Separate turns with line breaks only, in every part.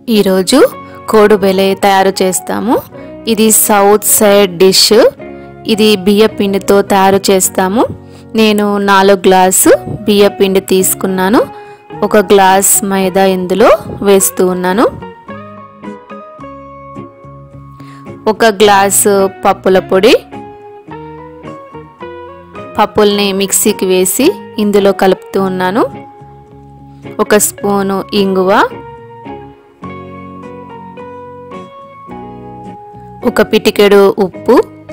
ఈరోజు కోడుబెలే తయారు చేస్తాము ఇది సౌత్ సైడ్ డిష్ ఇది బియ్య పిండితో తయారు చేస్తాము నేను నాలుగు గ్లాసు బియ్య పిండి తీసుకున్నాను ఒక గ్లాస్ మైదా ఇందులో వేస్తూ ఉన్నాను ఒక గ్లాసు పప్పుల పొడి పప్పుల్ని మిక్సీకి వేసి ఇందులో కలుపుతూ ఉన్నాను ఒక స్పూను ఇంగువ ఒక పిటికెడు ఉప్పు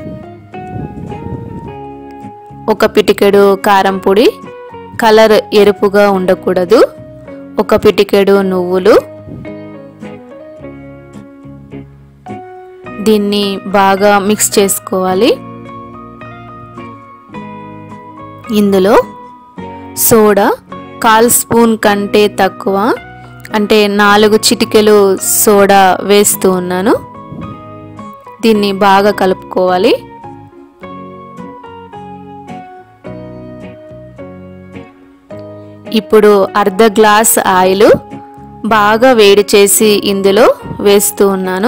ఒక పిటికెడు కారం పొడి కలర్ ఎరుపుగా ఉండకూడదు ఒక పిటికెడు నువ్వులు దీన్ని బాగా మిక్స్ చేసుకోవాలి ఇందులో సోడా కాల్ స్పూన్ కంటే తక్కువ అంటే నాలుగు చిటికెలు సోడా వేస్తూ ఉన్నాను దీన్ని బాగా కలుపుకోవాలి ఇప్పుడు అర్ధ గ్లాస్ ఆయిల్ బాగా వేడి చేసి ఇందులో వేస్తూ ఉన్నాను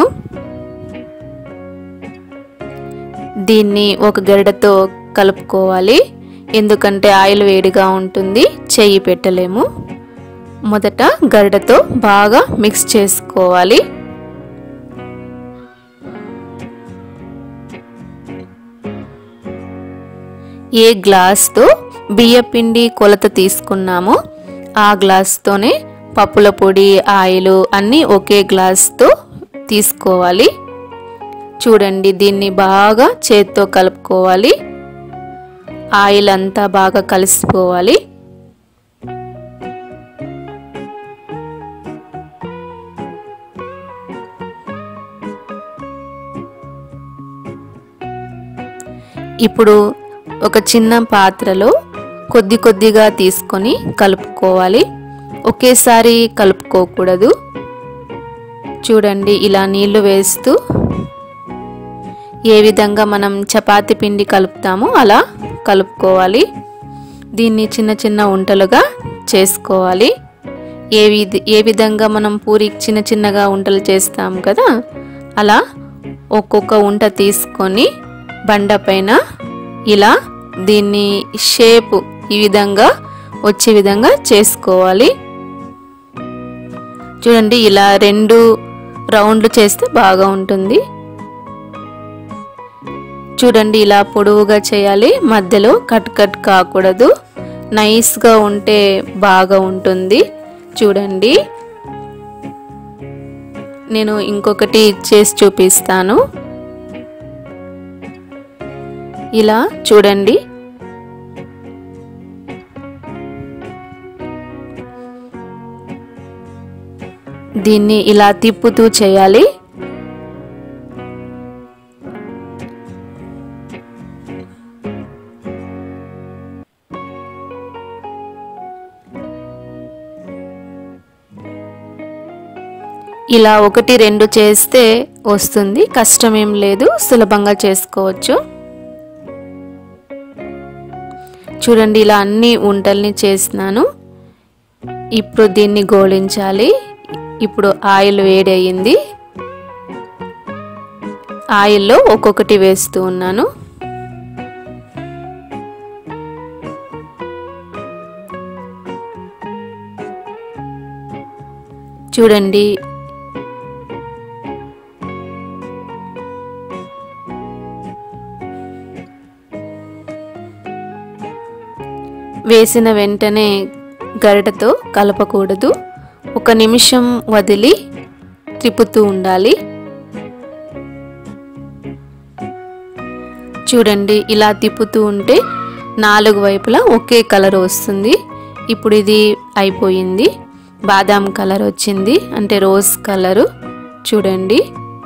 దీన్ని ఒక గరిటతో కలుపుకోవాలి ఎందుకంటే ఆయిల్ వేడిగా ఉంటుంది చెయ్యి పెట్టలేము మొదట గరిటతో బాగా మిక్స్ చేసుకోవాలి ఏ గ్లాస్తో బియ్యపిండి కొలత తీసుకున్నామో ఆ గ్లాస్తోనే పప్పుల పొడి ఆయిల్ అన్నీ ఒకే గ్లాస్తో తీసుకోవాలి చూడండి దీన్ని బాగా చేత్తో కలుపుకోవాలి ఆయిల్ అంతా బాగా కలిసిపోవాలి ఇప్పుడు ఒక చిన్న పాత్రలో కొద్ది కొద్దిగా తీసుకొని కలుపుకోవాలి ఒకేసారి కలుపుకోకూడదు చూడండి ఇలా నీళ్లు వేస్తూ ఏ విధంగా మనం చపాతి పిండి కలుపుతామో అలా కలుపుకోవాలి దీన్ని చిన్న చిన్న ఉంటలుగా చేసుకోవాలి ఏ విధ ఏ విధంగా మనం పూరి చిన్న చిన్నగా ఉంటలు చేస్తాం కదా అలా ఒక్కొక్క ఉంట తీసుకొని బండ పైన ఇలా దీన్ని షేప్ ఈ విధంగా వచ్చే విధంగా చేసుకోవాలి చూడండి ఇలా రెండు రౌండ్లు చేస్తే బాగా ఉంటుంది చూడండి ఇలా పొడవుగా చేయాలి మధ్యలో కట్ కట్ కాకూడదు నైస్గా ఉంటే బాగా ఉంటుంది చూడండి నేను ఇంకొకటి చేసి చూపిస్తాను ఇలా చూడండి దీన్ని ఇలా తిప్పుతూ చేయాలి ఇలా ఒకటి రెండు చేస్తే వస్తుంది కష్టం ఏం లేదు సులభంగా చేసుకోవచ్చు చూడండి ఇలా అన్ని వంటల్ని చేసినాను ఇప్పుడు దీన్ని గోళించాలి ఇప్పుడు ఆయిల్ వేడి అయ్యింది ఆయిల్లో ఒక్కొక్కటి వేస్తూ ఉన్నాను చూడండి వేసిన వెంటనే గరిటతో కలపకూడదు ఒక నిమిషం వదిలి త్రిప్పుతూ ఉండాలి చూడండి ఇలా తిప్పుతూ ఉంటే నాలుగు వైపులా ఒకే కలర్ వస్తుంది ఇప్పుడు ఇది అయిపోయింది బాదాం కలర్ వచ్చింది అంటే రోజ్ కలరు చూడండి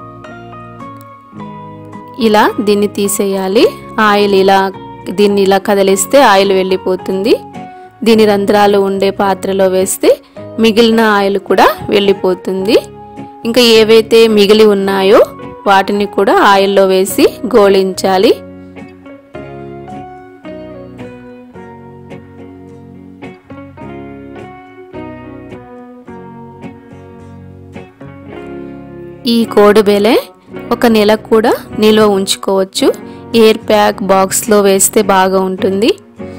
ఇలా దీన్ని తీసేయాలి ఆయిల్ ఇలా దీన్ని ఇలా కదిలిస్తే ఆయిల్ వెళ్ళిపోతుంది దీని రంధ్రాలు ఉండే పాత్రలో వేస్తే మిగిలిన ఆయిల్ కూడా వెళ్ళిపోతుంది ఇంకా ఏవైతే మిగిలి ఉన్నాయో వాటిని కూడా ఆయిల్లో వేసి గోళించాలి ఈ కోడిబెలే ఒక నెల కూడా నిల్వ ఉంచుకోవచ్చు ఎయిర్ ప్యాక్ బాక్స్లో వేస్తే బాగా ఉంటుంది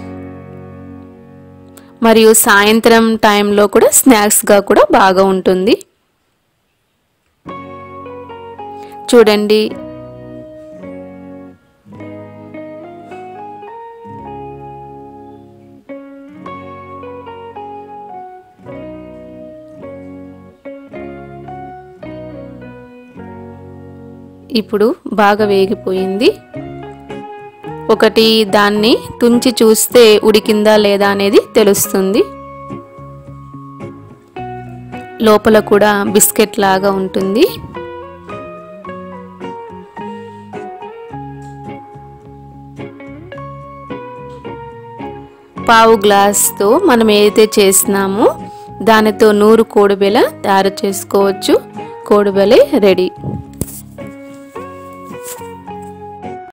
మరియు సాయంత్రం టైంలో కూడా స్నాక్స్గా కూడా బాగా ఉంటుంది చూడండి ఇప్పుడు బాగా వేగిపోయింది ఒకటి దాన్ని తుంచి చూస్తే ఉడికిందా లేదా అనేది తెలుస్తుంది లోపల కూడా బిస్కెట్ లాగా ఉంటుంది పావు గ్లాస్తో మనం ఏదైతే చేసినామో దానితో నూరు కోడిబెల తయారు చేసుకోవచ్చు కోడిబెల రెడీ